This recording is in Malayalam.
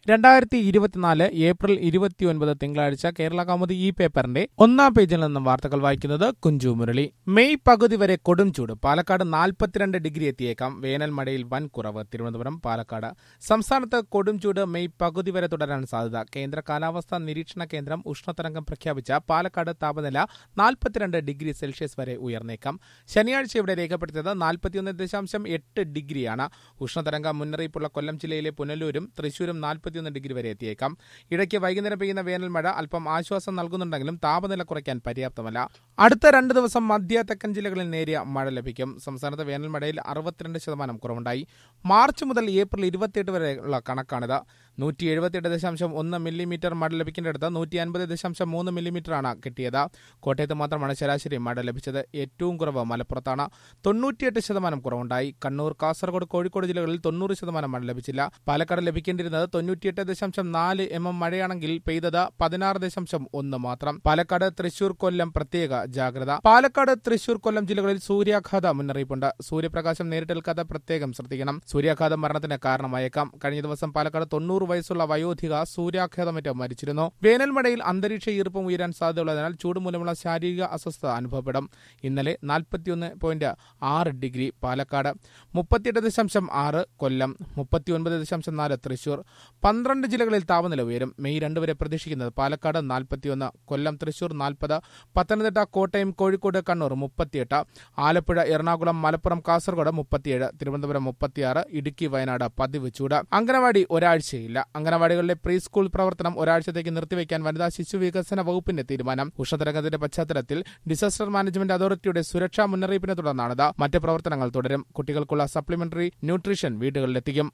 രണ്ടായിരത്തി ഇരുപത്തിനാല് ഏപ്രിൽ ഇരുപത്തിയൊൻപത് തിങ്കളാഴ്ച കേരള കൗമുദി ഈ പേപ്പറിന്റെ ഒന്നാം പേജിൽ നിന്നും വാർത്തകൾ വായിക്കുന്നത് കുഞ്ചു മുരളി മെയ് പകുതി വരെ കൊടും ചൂട് പാലക്കാട് നാൽപ്പത്തിരണ്ട് ഡിഗ്രി എത്തിയേക്കാം വേനൽ മഴയിൽ വൻ കുറവ് തിരുവനന്തപുരം പാലക്കാട് സംസ്ഥാനത്ത് കൊടും ചൂട് മെയ് പകുതി വരെ തുടരാൻ സാധ്യത കേന്ദ്ര കാലാവസ്ഥാ നിരീക്ഷണ കേന്ദ്രം ഉഷ്ണതരംഗം പ്രഖ്യാപിച്ച പാലക്കാട് താപനില നാൽപ്പത്തിരണ്ട് ഡിഗ്രി സെൽഷ്യസ് വരെ ഉയർന്നേക്കാം ശനിയാഴ്ച ഇവിടെ രേഖപ്പെടുത്തിയത് നാൽപ്പത്തിയൊന്ന് ദശാംശം എട്ട് ഡിഗ്രിയാണ് ഉഷ്ണതരംഗ മുന്നറിയിപ്പുള്ള കൊല്ലം ജില്ലയിലെ പുനലൂരും തൃശൂരും നാൽപ്പത്തിയൊന്ന് ഡിഗ്രി വരെ എത്തിയേക്കാം ഇടയ്ക്ക് വൈകുന്നേരം പെയ്യുന്ന വേനൽ മഴ അല്പം ആശ്വാസം നൽകുന്നുണ്ടെങ്കിലും താപനില കുറയ്ക്കാൻ പര്യാപ്തമല്ല അടുത്ത രണ്ട് ദിവസം മധ്യ തെക്കൻ ജില്ലകളിൽ നേരിയ മഴ ലഭിക്കും സംസ്ഥാനത്ത് വേനൽ മഴയിൽ അറുപത്തിരണ്ട് ശതമാനം കുറവുണ്ടായി മാർച്ച് മുതൽ ഏപ്രിൽ ഇരുപത്തിയെട്ട് വരെയുള്ള കണക്കാണിത് നൂറ്റി എഴുപത്തിയെട്ട് ദശാംശം ഒന്ന് മില്ലിമീറ്റർ മഴ ലഭിക്കേണ്ടടുത്ത് നൂറ്റി അൻപത് ദശാംശം മൂന്ന് മില്ലിമീറ്ററാണ് കിട്ടിയത് കോട്ടയത്ത് മാത്രമാണ് ശരാശരി മഴ ലഭിച്ചത് ഏറ്റവും കുറവ് മലപ്പുറത്താണ് തൊണ്ണൂറ്റിയെട്ട് ശതമാനം കുറവുണ്ടായി കണ്ണൂർ കാസർഗോഡ് കോഴിക്കോട് ജില്ലകളിൽ തൊണ്ണൂറ് ശതമാനം മഴ ലഭിച്ചില്ല പാലക്കാട് ലഭിക്കേണ്ടിരുന്നത് തൊണ്ണൂറ്റിയെട്ട് ദശാംശം നാല് എം എം മഴയാണെങ്കിൽ പെയ്തത് പതിനാറ് ദശാംശം ഒന്ന് മാത്രം പാലക്കാട് തൃശൂർ കൊല്ലം പ്രത്യേക ജാഗ്രത പാലക്കാട് തൃശൂർ കൊല്ലം ജില്ലകളിൽ സൂര്യാഘാത മുന്നറിയിപ്പുണ്ട് സൂര്യപ്രകാശം നേരിട്ടേൽക്കാതെ പ്രത്യേകം ശ്രദ്ധിക്കണം സൂര്യാഘാതം മരണത്തിന് കാരണമായേക്കാം കഴിഞ്ഞ ദിവസം പാലക്കാട് തൊണ്ണൂറ് വയസ്സുള്ള വയോധിക സൂര്യാഘാതമേറ്റ് മരിച്ചിരുന്നു വേനൽ മഴയിൽ അന്തരീക്ഷ ഈർപ്പം ഉയരാൻ സാധ്യതയുള്ളതിനാൽ ചൂട് മൂലമുള്ള ശാരീരിക അസ്വസ്ഥത അനുഭവപ്പെടും ഇന്നലെ നാൽപ്പത്തിയൊന്ന് പോയിന്റ് ആറ് ഡിഗ്രി പാലക്കാട് മുപ്പത്തിയെട്ട് ദശാംശം ആറ് കൊല്ലം മുപ്പത്തിയൊൻപത് ദശാംശം നാല് തൃശൂർ പന്ത്രണ്ട് ജില്ലകളിൽ താപനില ഉയരും മെയ് രണ്ട് വരെ പ്രതീക്ഷിക്കുന്നത് പാലക്കാട് നാൽപ്പത്തിയൊന്ന് കൊല്ലം തൃശൂർ നാൽപ്പത് പത്തനംതിട്ട കോട്ടയം കോഴിക്കോട് കണ്ണൂർ മുപ്പത്തിയെട്ട് ആലപ്പുഴ എറണാകുളം മലപ്പുറം കാസർഗോഡ് മുപ്പത്തിയേഴ് തിരുവനന്തപുരം മുപ്പത്തിയാറ് ഇടുക്കി വയനാട് പതിവ് ചൂട് അംഗനവാടി ഒരാഴ്ചയില്ല അംഗനവാടികളിലെ പ്രീ സ്കൂൾ പ്രവർത്തനം ഒരാഴ്ചത്തേക്ക് നിർത്തിവെക്കാൻ വനിതാ ശിശു വികസന വകുപ്പിന്റെ തീരുമാനം ഉഷ്ണതരംഗത്തിന്റെ പശ്ചാത്തലത്തിൽ ഡിസാസ്റ്റർ മാനേജ്മെന്റ് അതോറിറ്റിയുടെ സുരക്ഷാ മുന്നറിയിപ്പിനെ തുടർന്നാണിത് മറ്റ് പ്രവർത്തനങ്ങൾ തുടരും കുട്ടികൾക്കുള്ള സപ്ലിമെന്ററി ന്യൂട്രീഷൻ വീടുകളിലെത്തിക്കും